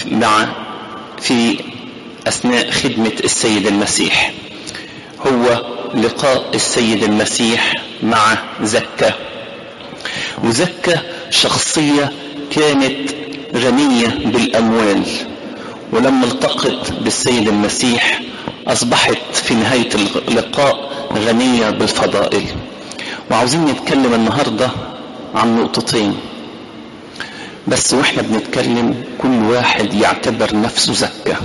مع في أثناء خدمة السيد المسيح هو لقاء السيد المسيح مع زكا وزكا شخصية كانت غنية بالأموال ولما التقت بالسيد المسيح أصبحت في نهاية اللقاء غنية بالفضائل وعاوزين نتكلم النهاردة عن نقطتين بس واحنا بنتكلم كل واحد يعتبر نفسه زكا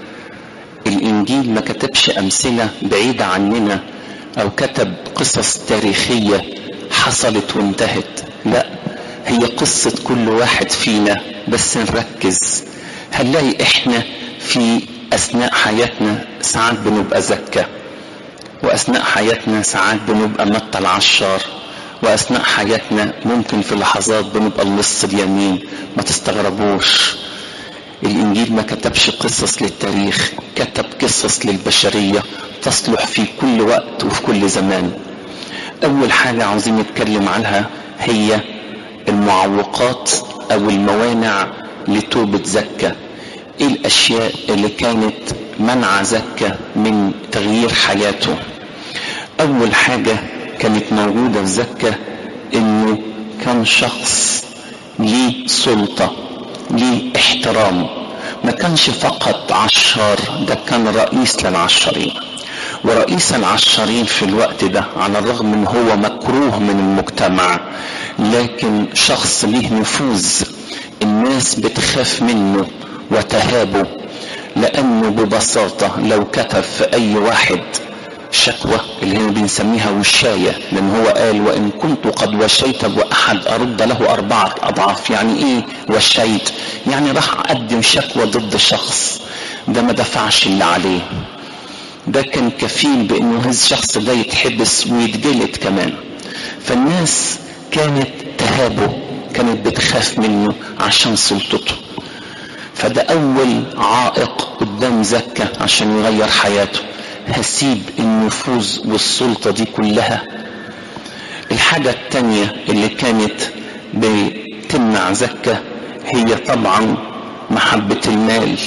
الإنجيل ما كتبش أمثلة بعيدة عننا أو كتب قصص تاريخية حصلت وانتهت لا هي قصة كل واحد فينا بس نركز هنلاقي احنا في أثناء حياتنا ساعات بنبقى زكا وأثناء حياتنا ساعات بنبقى متى العشار وأثناء حياتنا ممكن في لحظات بنبقى اللص اليمين ما تستغربوش الإنجيل ما كتبش قصص للتاريخ كتب قصص للبشرية تصلح في كل وقت وفي كل زمان أول حاجة عاوزين نتكلم عنها هي المعوقات أو الموانع لتوبة زكا إيه الأشياء اللي كانت منع زكا من تغيير حياته أول حاجة كانت موجودة في زكا إنه كان شخص ليه سلطة ليه احترام ما كانش فقط عشار ده كان رئيس للعشارين ورئيس العشارين في الوقت ده على الرغم ان هو مكروه من المجتمع لكن شخص ليه نفوذ الناس بتخاف منه وتهابه لانه ببساطة لو كتب في اي واحد شكوى اللي هي بنسميها وشاية لان هو قال وان كنت قد وشيت واحد ارد له اربعة اضعاف يعني ايه وشيت يعني راح اقدم شكوى ضد شخص ده ما دفعش اللي عليه ده كان كفيل بانه هذا الشخص ده يتحبس ويتجلد كمان فالناس كانت تهابه كانت بتخاف منه عشان سلطته فده اول عائق قدام زكا عشان يغير حياته هسيب النفوذ والسلطة دي كلها الحاجة التانية اللي كانت بتمنع زكا هي طبعا محبة المال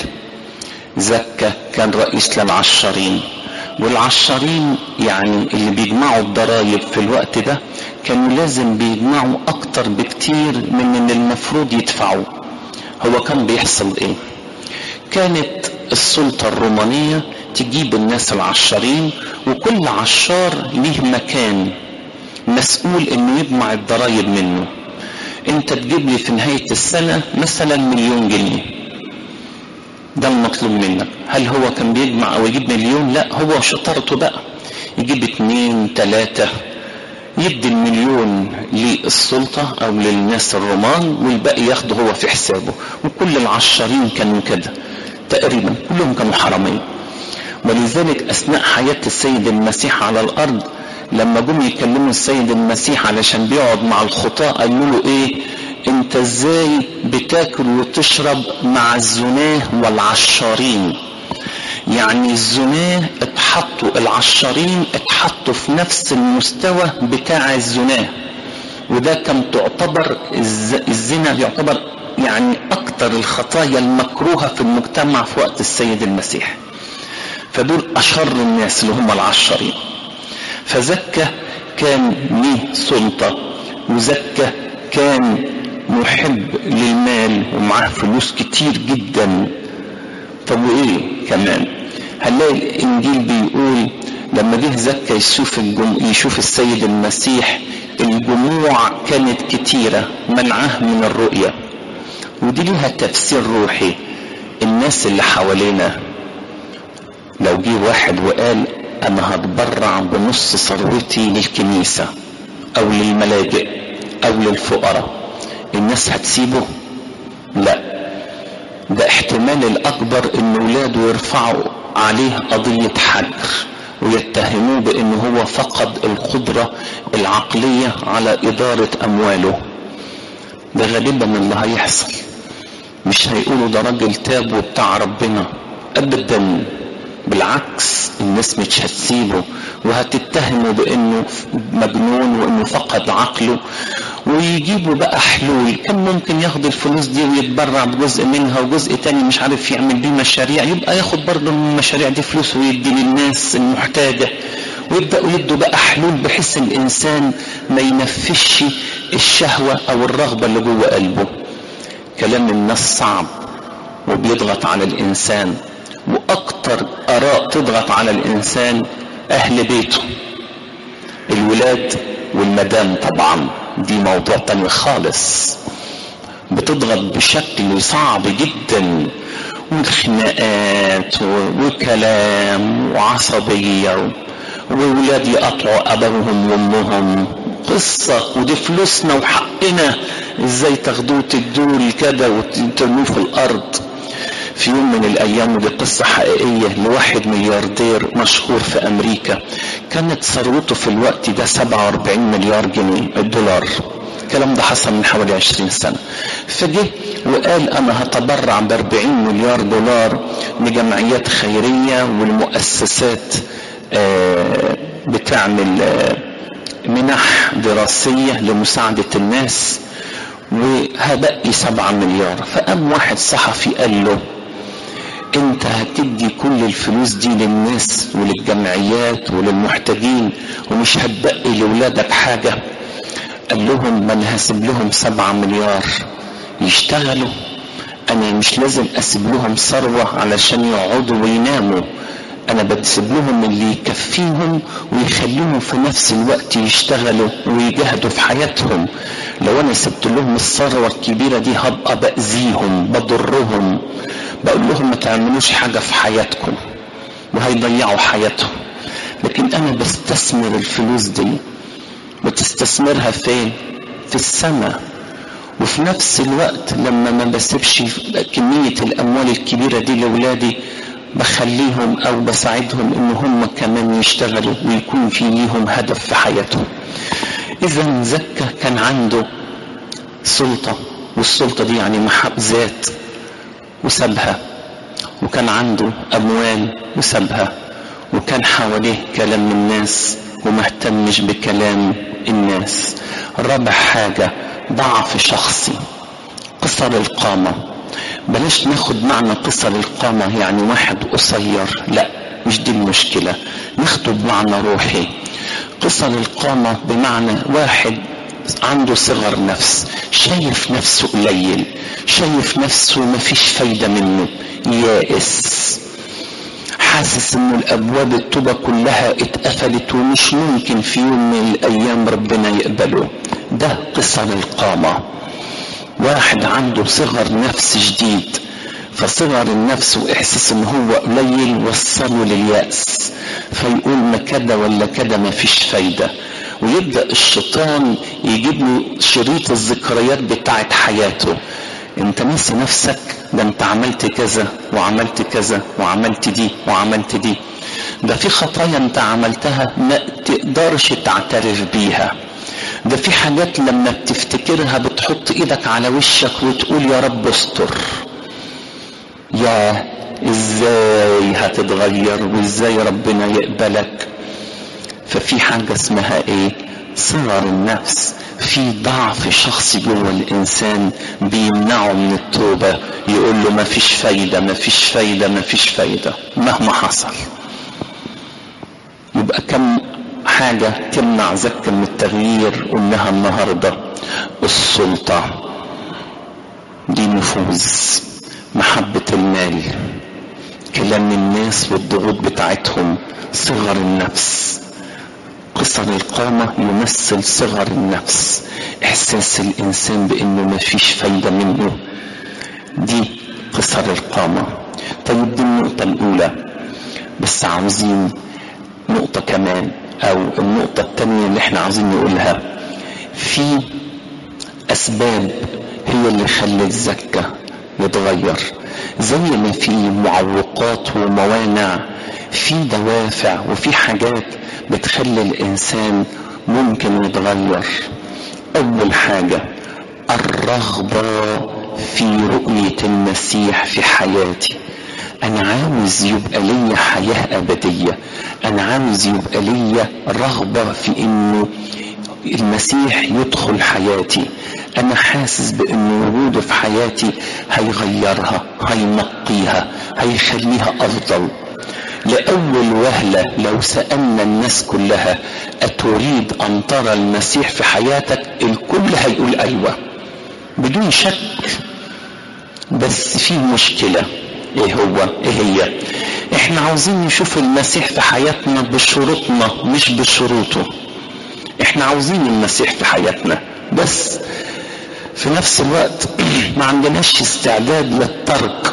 زكا كان رئيس للعشارين والعشارين يعني اللي بيجمعوا الضرايب في الوقت ده كانوا لازم بيجمعوا اكتر بكتير من اللي المفروض يدفعوا هو كان بيحصل ايه كانت السلطة الرومانية تجيب الناس العشارين وكل عشار ليه مكان مسؤول انه يجمع الضرايب منه انت تجيب لي في نهاية السنة مثلا مليون جنيه ده المطلوب منك هل هو كان بيجمع او يجيب مليون لا هو شطارته بقى يجيب اتنين تلاتة يدي المليون للسلطة او للناس الرومان والباقي ياخده هو في حسابه وكل العشارين كانوا كده تقريبا كلهم كانوا حرامين ولذلك اثناء حياة السيد المسيح على الارض لما جم يكلموا السيد المسيح علشان بيقعد مع الخطاة قالوا له ايه انت ازاي بتاكل وتشرب مع الزناه والعشارين يعني الزناه اتحطوا العشارين اتحطوا في نفس المستوى بتاع الزناه وده كان تعتبر الزنا يعتبر يعني اكتر الخطايا المكروهة في المجتمع في وقت السيد المسيح فدول اشر الناس اللي هم العشرين فزكى كان ليه سلطة وزكى كان محب للمال ومعاه فلوس كتير جدا طب وايه كمان هنلاقي الانجيل بيقول لما جه زكى يشوف الجم... يشوف السيد المسيح الجموع كانت كتيرة منعاه من الرؤية ودي لها تفسير روحي الناس اللي حوالينا لو جه واحد وقال انا هتبرع بنص ثروتي للكنيسة او للملاجئ او للفقراء الناس هتسيبه لا ده احتمال الاكبر ان ولاده يرفعوا عليه قضية حجر ويتهموه بان هو فقد القدرة العقلية على ادارة امواله ده غالبا اللي هيحصل مش هيقولوا ده راجل تاب وبتاع ربنا ابدا بالعكس الناس مش هتسيبه وهتتهمه بانه مجنون وانه فقد عقله ويجيبوا بقى حلول كان ممكن ياخد الفلوس دي ويتبرع بجزء منها وجزء تاني مش عارف يعمل بيه مشاريع يبقى ياخد برضه من المشاريع دي فلوس ويدي للناس المحتاجة ويبدأوا يدوا بقى حلول بحيث الإنسان ما ينفذش الشهوة أو الرغبة اللي جوه قلبه كلام الناس صعب وبيضغط على الإنسان وأكتر آراء تضغط على الإنسان أهل بيته الولاد والمدام طبعا دي موضوع تاني خالص بتضغط بشكل صعب جدا وخناقات وكلام وعصبية وولاد يقطعوا أبوهم وأمهم قصة ودي فلوسنا وحقنا ازاي تاخدوه تدوه كده وترموه في الأرض في يوم من الأيام ودي قصة حقيقية لواحد ملياردير مشهور في أمريكا كانت ثروته في الوقت ده 47 مليار جنيه دولار الكلام ده حصل من حوالي 20 سنة فجه وقال أنا هتبرع ب 40 مليار دولار لجمعيات خيرية والمؤسسات آه بتعمل آه منح دراسية لمساعدة الناس وهبقي سبعة مليار فقام واحد صحفي قال له انت هتدي كل الفلوس دي للناس وللجمعيات وللمحتاجين ومش هتبقي لولادك حاجة قال لهم ما انا هسيب لهم سبعة مليار يشتغلوا انا مش لازم اسيب لهم ثروة علشان يقعدوا ويناموا انا بسيب لهم اللي يكفيهم ويخليهم في نفس الوقت يشتغلوا ويجاهدوا في حياتهم لو انا سبت لهم الثروة الكبيرة دي هبقى باذيهم بضرهم بقول لهم ما تعملوش حاجة في حياتكم وهيضيعوا حياتهم لكن انا بستثمر الفلوس دي بتستثمرها فين في السماء وفي نفس الوقت لما ما بسيبش كمية الاموال الكبيرة دي لاولادي بخليهم او بساعدهم ان هم كمان يشتغلوا ويكون في ليهم هدف في حياتهم اذا زكا كان عنده سلطة والسلطة دي يعني محب ذات وسابها وكان عنده اموال وسابها وكان حواليه كلام من الناس ومهتمش بكلام الناس رابع حاجة ضعف شخصي قصر القامة بلاش ناخد معنى قصر القامة يعني واحد قصير لا مش دي المشكلة ناخده بمعنى روحي قصر القامة بمعنى واحد عنده صغر نفس شايف نفسه قليل شايف نفسه مفيش فايدة منه يائس حاسس ان الابواب التوبة كلها اتقفلت ومش ممكن في يوم من الايام ربنا يقبله ده قصر القامة واحد عنده صغر نفس شديد فصغر النفس واحساس ان هو قليل وصله لليأس فيقول ما كده ولا كده ما فيش فايدة ويبدأ الشيطان يجيب له شريط الذكريات بتاعت حياته انت ناسي نفسك ده انت عملت كذا وعملت كذا وعملت دي وعملت دي ده في خطايا انت عملتها ما تقدرش تعترف بيها ده في حاجات لما بتفتكرها بتحط ايدك على وشك وتقول يا رب استر يا ازاي هتتغير وازاي ربنا يقبلك ففي حاجة اسمها ايه صغر النفس في ضعف شخصي جوه الانسان بيمنعه من التوبة يقول له ما فيش فايدة ما فيش فايدة ما فيش فايدة مهما حصل يبقى كم حاجة تمنع زكا من التغيير قلناها النهاردة السلطة دي نفوذ محبة المال كلام الناس والضغوط بتاعتهم صغر النفس قصر القامة يمثل صغر النفس احساس الانسان بانه ما فيش فايدة منه دي قصر القامة طيب دي النقطة الاولى بس عاوزين نقطة كمان او النقطة التانية اللي احنا عاوزين نقولها في اسباب هي اللي خلت زكا يتغير زي ما في معوقات وموانع في دوافع وفي حاجات بتخلي الانسان ممكن يتغير اول حاجة الرغبة في رؤية المسيح في حياتي انا عاوز يبقى ليا حياة ابدية انا عاوز يبقى ليا رغبة في انه المسيح يدخل حياتي انا حاسس بان وجوده في حياتي هيغيرها هينقيها هيخليها افضل لاول وهله لو سالنا الناس كلها اتريد ان ترى المسيح في حياتك الكل هيقول ايوه بدون شك بس في مشكله ايه هو ايه هي احنا عاوزين نشوف المسيح في حياتنا بشروطنا مش بشروطه احنا عاوزين المسيح في حياتنا بس في نفس الوقت ما عندناش استعداد للترك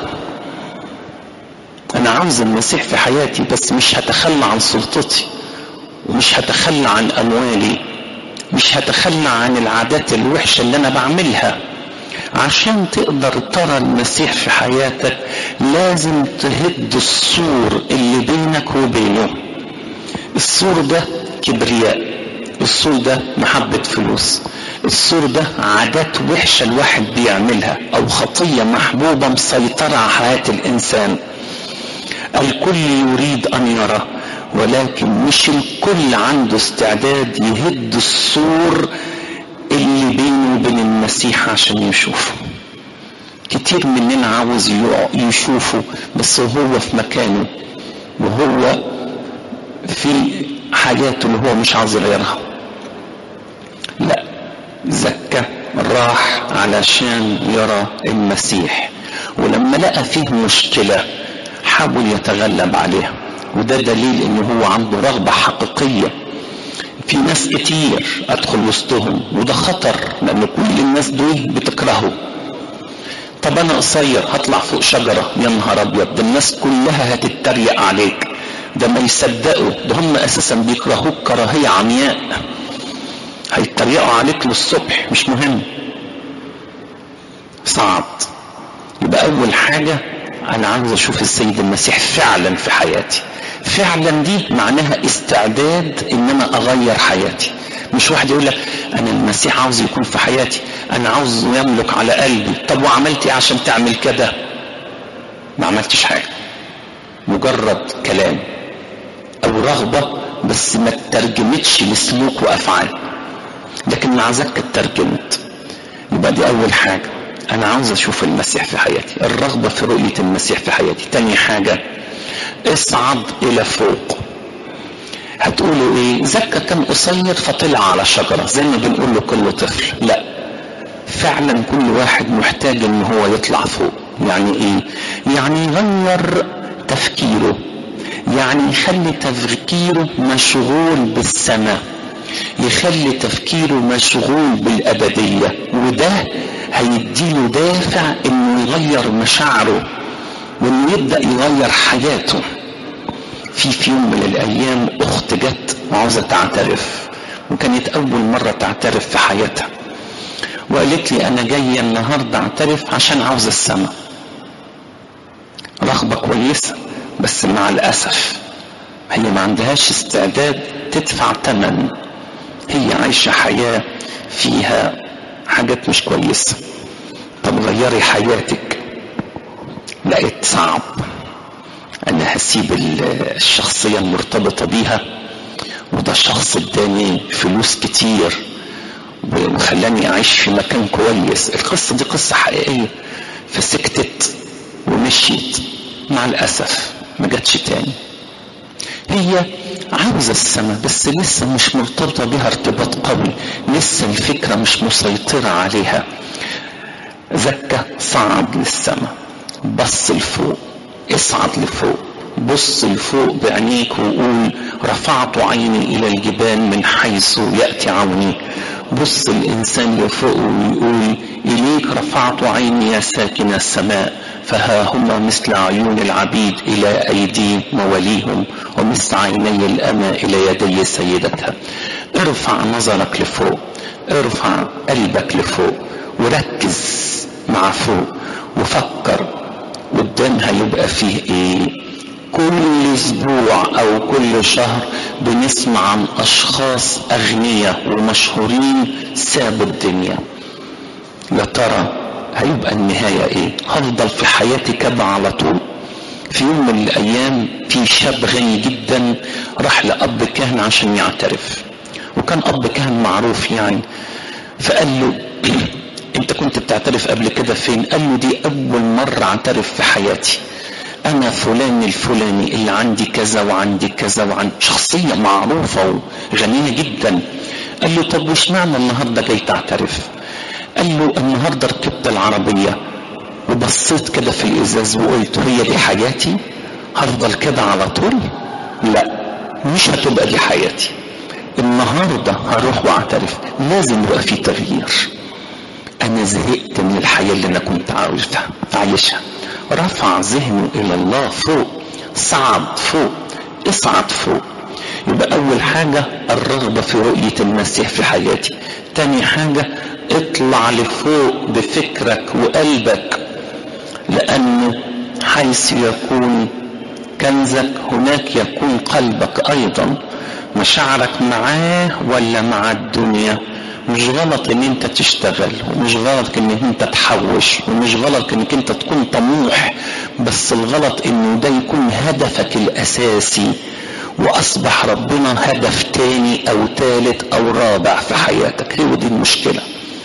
انا عاوز المسيح في حياتي بس مش هتخلى عن سلطتي ومش هتخلى عن اموالي مش هتخلى عن العادات الوحشه اللي انا بعملها عشان تقدر ترى المسيح في حياتك لازم تهد السور اللي بينك وبينه السور ده كبرياء السور ده محبة فلوس السور ده عادات وحشة الواحد بيعملها أو خطية محبوبة مسيطرة على حياة الإنسان الكل يريد أن يرى ولكن مش الكل عنده استعداد يهد السور اللي بينه وبين المسيح عشان يشوفه كتير مننا عاوز يشوفه بس هو في مكانه وهو في حاجاته اللي هو مش عاوز يغيرها لا زكى راح علشان يرى المسيح ولما لقى فيه مشكلة حاول يتغلب عليها وده دليل ان هو عنده رغبة حقيقية في ناس كتير ادخل وسطهم وده خطر لان كل الناس دول بتكرهه طب انا قصير هطلع فوق شجرة يا نهار ابيض ده الناس كلها هتتريق عليك ده ما يصدقوا ده هم اساسا بيكرهوك كراهية عمياء هيتريقوا عليك للصبح مش مهم صعب يبقى اول حاجة انا عاوز اشوف السيد المسيح فعلا في حياتي فعلا دي معناها استعداد ان انا اغير حياتي مش واحد يقول لك انا المسيح عاوز يكون في حياتي انا عاوز يملك على قلبي طب وعملت ايه عشان تعمل كده ما عملتش حاجه مجرد كلام او رغبه بس ما ترجمتش لسلوك وافعال لكن مع ذلك اترجمت يبقى دي اول حاجه انا عاوز اشوف المسيح في حياتي الرغبه في رؤيه المسيح في حياتي تاني حاجه اصعد الى فوق هتقولوا ايه زكا كان قصير فطلع على شجرة زي ما بنقول له كل طفل لا فعلا كل واحد محتاج ان هو يطلع فوق يعني ايه يعني يغير تفكيره يعني يخلي تفكيره مشغول بالسماء يخلي تفكيره مشغول بالأبدية وده هيديله دافع انه يغير مشاعره وانه يبدأ يغير حياته في في يوم من الايام اخت جت وعاوزه تعترف وكانت اول مره تعترف في حياتها وقالت لي انا جايه النهارده اعترف عشان عاوزه السماء رغبه كويسه بس مع الاسف هي ما عندهاش استعداد تدفع ثمن هي عايشه حياه فيها حاجات مش كويسه طب غيري حياتك لقيت صعب انا هسيب الشخصية المرتبطة بيها وده الشخص اداني فلوس كتير وخلاني اعيش في مكان كويس القصة دي قصة حقيقية فسكتت ومشيت مع الاسف ما جاتش تاني هي عاوزة السماء بس لسه مش مرتبطة بها ارتباط قوي لسه الفكرة مش مسيطرة عليها زكى صعد للسماء بص لفوق اصعد لفوق بص لفوق بعينيك وقول رفعت عيني الى الجبال من حيث ياتي عوني بص الانسان لفوق ويقول اليك رفعت عيني يا ساكن السماء فها هما مثل عيون العبيد الى ايدي مواليهم ومثل عيني الامى الى يدي سيدتها ارفع نظرك لفوق ارفع قلبك لفوق وركز مع فوق وفكر قدام هيبقى فيه ايه كل اسبوع او كل شهر بنسمع عن اشخاص اغنياء ومشهورين سابوا الدنيا يا ترى هيبقى النهاية ايه هفضل في حياتي كده على طول في يوم من الايام في شاب غني جدا راح لاب كهنة عشان يعترف وكان اب كان معروف يعني فقال له انت كنت بتعترف قبل كده فين قال له دي اول مرة اعترف في حياتي انا فلان الفلاني اللي عندي كذا وعندي كذا وعندي شخصية معروفة وغنية جدا قال له طب وش معنى النهاردة جاي تعترف قال له النهاردة ركبت العربية وبصيت كده في الازاز وقلت هي دي حياتي هفضل كده على طول لا مش هتبقى دي حياتي النهارده هروح واعترف لازم يبقى في تغيير انا زهقت من الحياه اللي انا كنت عاوزها عايشها رفع ذهنه الى الله فوق صعد فوق اصعد فوق يبقى اول حاجه الرغبه في رؤيه المسيح في حياتي تاني حاجه اطلع لفوق بفكرك وقلبك لانه حيث يكون كنزك هناك يكون قلبك ايضا مشاعرك معاه ولا مع الدنيا مش غلط ان انت تشتغل ومش غلط ان انت تحوش ومش غلط انك انت تكون طموح بس الغلط انه ده يكون هدفك الاساسي واصبح ربنا هدف تاني او تالت او رابع في حياتك هي دي المشكله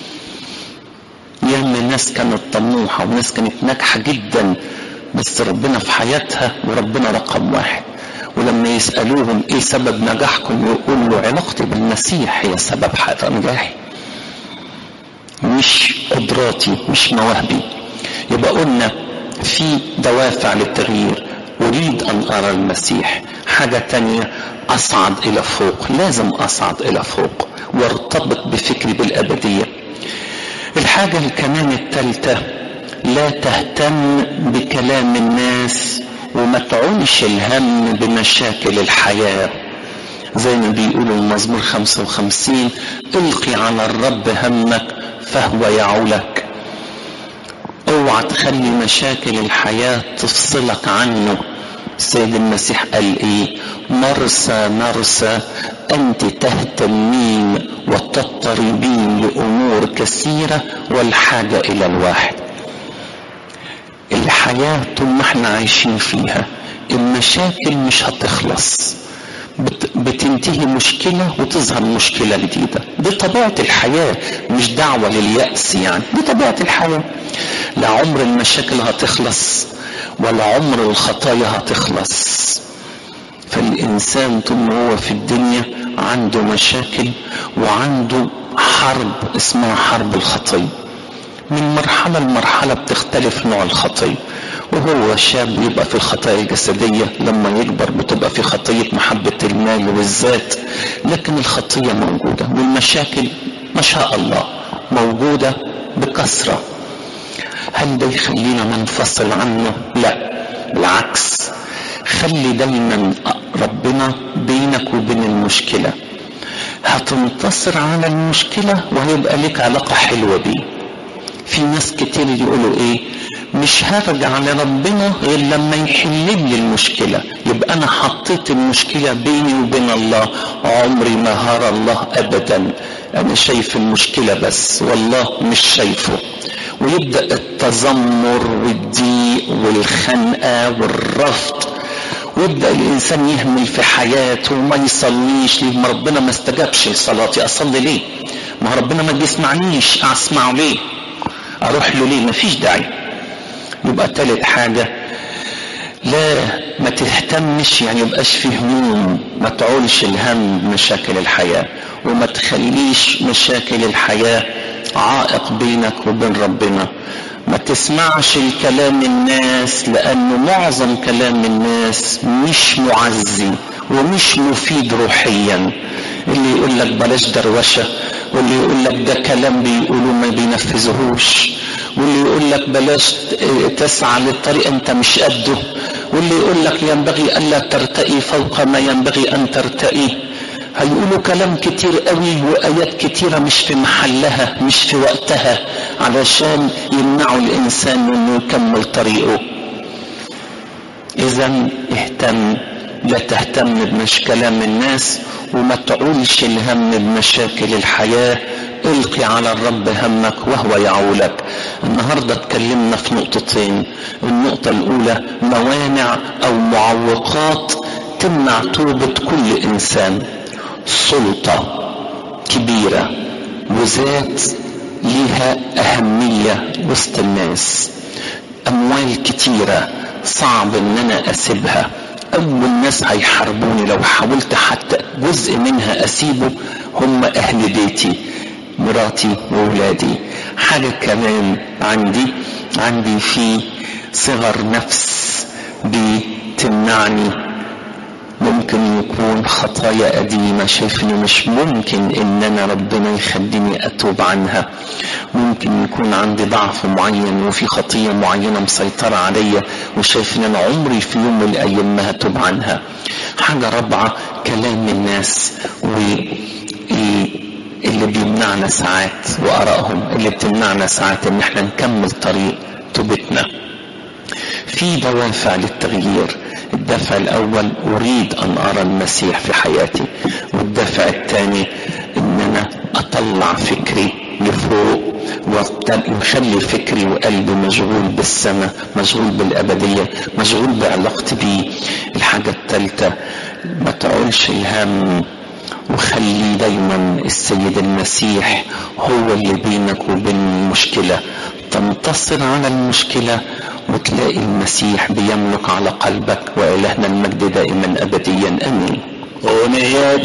ياما ناس كانت طموحه وناس كانت ناجحه جدا بس ربنا في حياتها وربنا رقم واحد ولما يسألوهم ايه سبب نجاحكم يقول له علاقتي بالمسيح هي سبب نجاحي مش قدراتي مش مواهبي يبقى قلنا في دوافع للتغيير اريد ان ارى المسيح حاجة تانية اصعد الى فوق لازم اصعد الى فوق وارتبط بفكري بالابدية الحاجة كمان التالتة لا تهتم بكلام الناس وما تعونش الهم بمشاكل الحياة زي ما بيقولوا المزمور 55 القي على الرب همك فهو يعولك اوعى تخلي مشاكل الحياة تفصلك عنه السيد المسيح قال ايه مرسى مرسى انت تهتمين وتضطربين لامور كثيرة والحاجة الى الواحد الحياة طول ما احنا عايشين فيها المشاكل مش هتخلص بت بتنتهي مشكلة وتظهر مشكلة جديدة دي طبيعة الحياة مش دعوة لليأس يعني دي طبيعة الحياة لا عمر المشاكل هتخلص ولا عمر الخطايا هتخلص فالإنسان طول ما هو في الدنيا عنده مشاكل وعنده حرب اسمها حرب الخطيه من مرحلة لمرحلة بتختلف نوع الخطية وهو شاب يبقى في الخطايا الجسدية لما يكبر بتبقى في خطية محبة المال والذات لكن الخطية موجودة والمشاكل ما شاء الله موجودة بكثرة هل ده يخلينا ننفصل عنه لا بالعكس خلي دايما ربنا بينك وبين المشكلة هتنتصر على المشكلة وهيبقى لك علاقة حلوة بيه في ناس كتير يقولوا ايه مش هرجع لربنا غير لما يحل لي المشكلة يبقى انا حطيت المشكلة بيني وبين الله عمري ما هرى الله ابدا انا شايف المشكلة بس والله مش شايفه ويبدأ التذمر والضيق والخنقة والرفض ويبدأ الإنسان يهمل في حياته وما يصليش ليه ما ربنا ما استجابش صلاتي أصلي ليه ما ربنا ما بيسمعنيش أسمعه ليه اروح له ليه مفيش داعي يبقى تالت حاجة لا ما تهتمش يعني يبقاش فيه هموم ما تعولش الهم بمشاكل الحياة وما تخليش مشاكل الحياة عائق بينك وبين ربنا ما تسمعش الكلام الناس لأنه معظم كلام الناس مش معزي ومش مفيد روحيا اللي يقول لك بلاش دروشة واللي يقول لك ده كلام بيقولوا ما بينفذهوش واللي يقول لك بلاش تسعى للطريق انت مش قده واللي يقول لك ينبغي الا ترتقي فوق ما ينبغي ان ترتقي هيقولوا كلام كتير قوي وايات كتيرة مش في محلها مش في وقتها علشان يمنعوا الانسان انه يكمل طريقه اذا اهتم لا تهتم بمش كلام الناس وما تعولش الهم بمشاكل الحياة القي على الرب همك وهو يعولك النهاردة اتكلمنا في نقطتين النقطة الأولى موانع أو معوقات تمنع توبة كل إنسان سلطة كبيرة وذات ليها أهمية وسط الناس أموال كتيرة صعب إن أنا أسيبها أول ناس هيحاربوني لو حاولت حتى جزء منها أسيبه هم أهل بيتي مراتي وولادي حاجة كمان عندي عندي في صغر نفس بتمنعني ممكن يكون خطايا قديمة شايف انه مش ممكن ان انا ربنا يخليني اتوب عنها ممكن يكون عندي ضعف معين وفي خطية معينة مسيطرة عليا وشايف ان انا عمري في يوم من الايام ما هتوب عنها حاجة رابعة كلام الناس و اللي بيمنعنا ساعات وارائهم اللي بتمنعنا ساعات ان احنا نكمل طريق توبتنا في دوافع للتغيير الدافع الاول اريد ان ارى المسيح في حياتي والدافع الثاني ان انا اطلع فكري لفوق واخلي فكري وقلبي مشغول بالسماء مشغول بالابديه مشغول بعلاقتي بيه الحاجه الثالثه ما تعولش الهم وخلي دايما السيد المسيح هو اللي بينك وبين المشكله تنتصر على المشكله وتلاقي المسيح بيملك على قلبك وإلهنا المجد دائما أبديا أمين أغنية